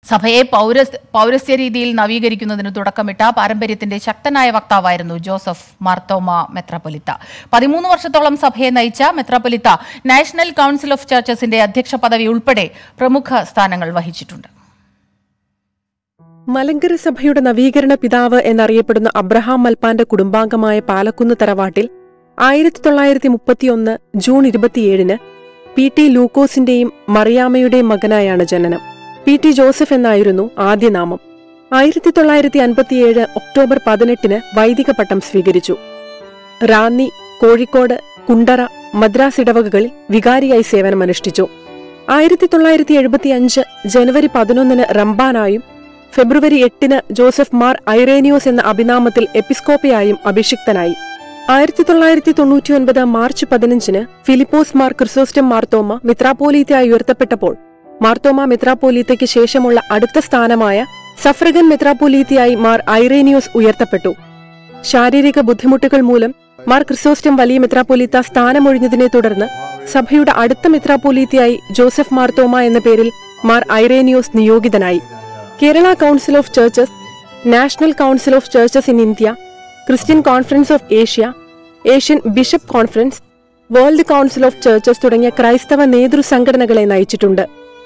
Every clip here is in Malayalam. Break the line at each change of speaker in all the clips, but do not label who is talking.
സഭയെ പൗരസ് പൗരസ്യ രീതിയിൽ നവീകരിക്കുന്നതിന് തുടക്കമിട്ട പാരമ്പര്യത്തിന്റെ ശക്തനായ വക്താവായിരുന്നു ജോസഫ് മാർത്തോമ മെത്രാപ്പൊലിത്ത പതിമൂന്ന് വർഷത്തോളം സഭയെ നയിച്ച മെത്രാപ്പൊലിത്ത നാഷണൽ കൗൺസിൽ ഓഫ് ചർച്ചസിന്റെ അധ്യക്ഷ പദവി ഉൾപ്പെടെ പ്രമുഖ സ്ഥാനങ്ങൾ വഹിച്ചിട്ടുണ്ട്
മലങ്കര സഭയുടെ നവീകരണ പിതാവ് എന്നറിയപ്പെടുന്ന അബ്രഹാം മൽപ്പാന്റെ കുടുംബാംഗമായ പാലക്കുന്ന് തറവാട്ടിൽ ആയിരത്തി തൊള്ളായിരത്തി മുപ്പത്തിയൊന്ന് ജൂൺ ഇരുപത്തിയേഴിന് പി ടി ലൂക്കോസിന്റെയും മറിയാമ്മയുടെയും മകനായാണ് ജനനം പി ടി ജോസഫ് എന്നായിരുന്നു ആദ്യ നാമം ആയിരത്തി തൊള്ളായിരത്തി അൻപത്തിയേഴ് ഒക്ടോബർ പതിനെട്ടിന് വൈദിക പട്ടം സ്വീകരിച്ചു റാന്നി കോഴിക്കോട് കുണ്ടറ മദ്രാസ് ഇടവകകളിൽ വികാരിയായി സേവനമനുഷ്ഠിച്ചു ആയിരത്തി തൊള്ളായിരത്തി എഴുപത്തിയഞ്ച് ജനുവരി പതിനൊന്നിന് റംബാനായും ഫെബ്രുവരി എട്ടിന് ജോസഫ് മാർ ഐറേനിയോസ് എന്ന അഭിനാമത്തിൽ എപ്പിസ്കോപ്പയായും അഭിഷിക്തനായി ആയിരത്തി തൊള്ളായിരത്തി തൊണ്ണൂറ്റിയൊൻപത് മാർച്ച് പതിനഞ്ചിന് ഫിലിപ്പോസ് മാർ ക്രിസോസ്റ്റം മാർത്തോമ മിത്രാപോലീത്തയായി ഉയർത്തപ്പെട്ടപ്പോൾ മാർത്തോമ മിത്രാപോലീത്തയ്ക്ക് ശേഷമുള്ള അടുത്ത സ്ഥാനമായ സഫ്രഗൻ മിത്രാപോലീത്തയായി മാർ ഐറേനിയോസ് ഉയർത്തപ്പെട്ടു ശാരീരിക ബുദ്ധിമുട്ടുകൾ മൂലം മാർ ക്രിസോസ്റ്റം വലിയ മിത്രാപോലീത്ത സ്ഥാനമൊഴിഞ്ഞതിനെ തുടർന്ന് സഭയുടെ അടുത്ത മിത്രാപോലീത്തയായി ജോസഫ് മാർത്തോമ എന്ന പേരിൽ മാർ ഐറേനിയോസ് നിയോഗിതനായി Kerala council of churches national council of churches in India Christian conference of Asia Asian bishop conference world council of churches തുടങ്ങിയ ക്രൈസ്തവ നേതൃ സംഘടനകളെ നയിച്ചിട്ടുണ്ട്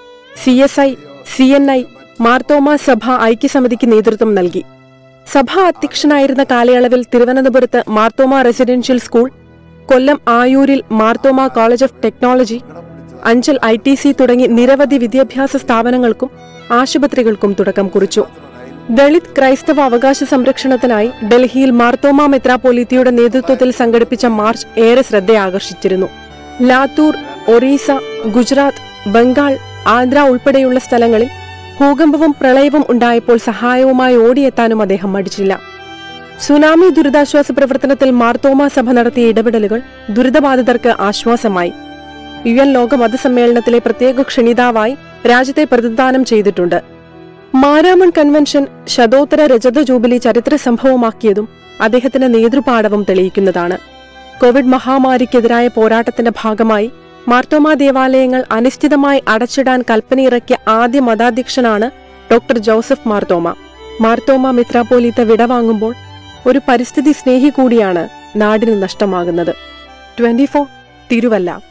C S I C N I Marthoma സഭ ഐക്യസമിതിക്ക് നേതൃത്വം നൽകി സഭാ അധ്യക്ഷനായിരുന്ന കാലയളവിൽ തിരുവനന്തപുരത്ത് മാർത്തോമ റെസിഡൻഷ്യൽ സ്കൂൾ കൊല്ലം ആയൂരിൽ Marthoma college of technology Anchal I T C തുടങ്ങി നിരവധി വിദ്യാഭ്യാസ സ്ഥാപനങ്ങൾക്കും ആശുപത്രികൾക്കും തുടക്കം കുറിച്ചു ദളിത് ക്രൈസ്തവ അവകാശ സംരക്ഷണത്തിനായി ഡൽഹിയിൽ മാർത്തോമ മെത്രാപോലിത്തിയുടെ നേതൃത്വത്തിൽ സംഘടിപ്പിച്ച മാർച്ച് ഏറെ ശ്രദ്ധയാകർഷിച്ചിരുന്നു ലാത്തൂർ ഒറീസ ഗുജറാത്ത് ബംഗാൾ ആന്ധ്ര ഉൾപ്പെടെയുള്ള സ്ഥലങ്ങളിൽ ഭൂകമ്പവും പ്രളയവും ഉണ്ടായപ്പോൾ സഹായവുമായി ഓടിയെത്താനും അദ്ദേഹം മടിച്ചില്ല സുനാമി ദുരിതാശ്വാസ പ്രവർത്തനത്തിൽ മാർത്തോമ സഭ നടത്തിയ ഇടപെടലുകൾ ദുരിതബാധിതർക്ക് ആശ്വാസമായി യു എൻ ലോക മതസമ്മേളനത്തിലെ പ്രത്യേക ക്ഷണിതാവായി രാജ്യത്തെ പ്രതിദാനം ചെയ്തിട്ടുണ്ട് മാരാമൺ കൺവെൻഷൻ ശതോത്തര രജത ജൂബിലി ചരിത്ര സംഭവമാക്കിയതും അദ്ദേഹത്തിന്റെ നേതൃപാടവം തെളിയിക്കുന്നതാണ് കോവിഡ് മഹാമാരിക്കെതിരായ പോരാട്ടത്തിന്റെ ഭാഗമായി മാർത്തോമ ദേവാലയങ്ങൾ അനിശ്ചിതമായി അടച്ചിടാൻ കൽപ്പനയിറക്കിയ ആദ്യ മതാധ്യക്ഷനാണ് ഡോക്ടർ ജോസഫ് മാർത്തോമ മാർത്തോമ മിത്രാപോലീത്ത വിടവാങ്ങുമ്പോൾ ഒരു പരിസ്ഥിതി സ്നേഹി കൂടിയാണ് നാടിന് നഷ്ടമാകുന്നത് ട്വന്റി തിരുവല്ല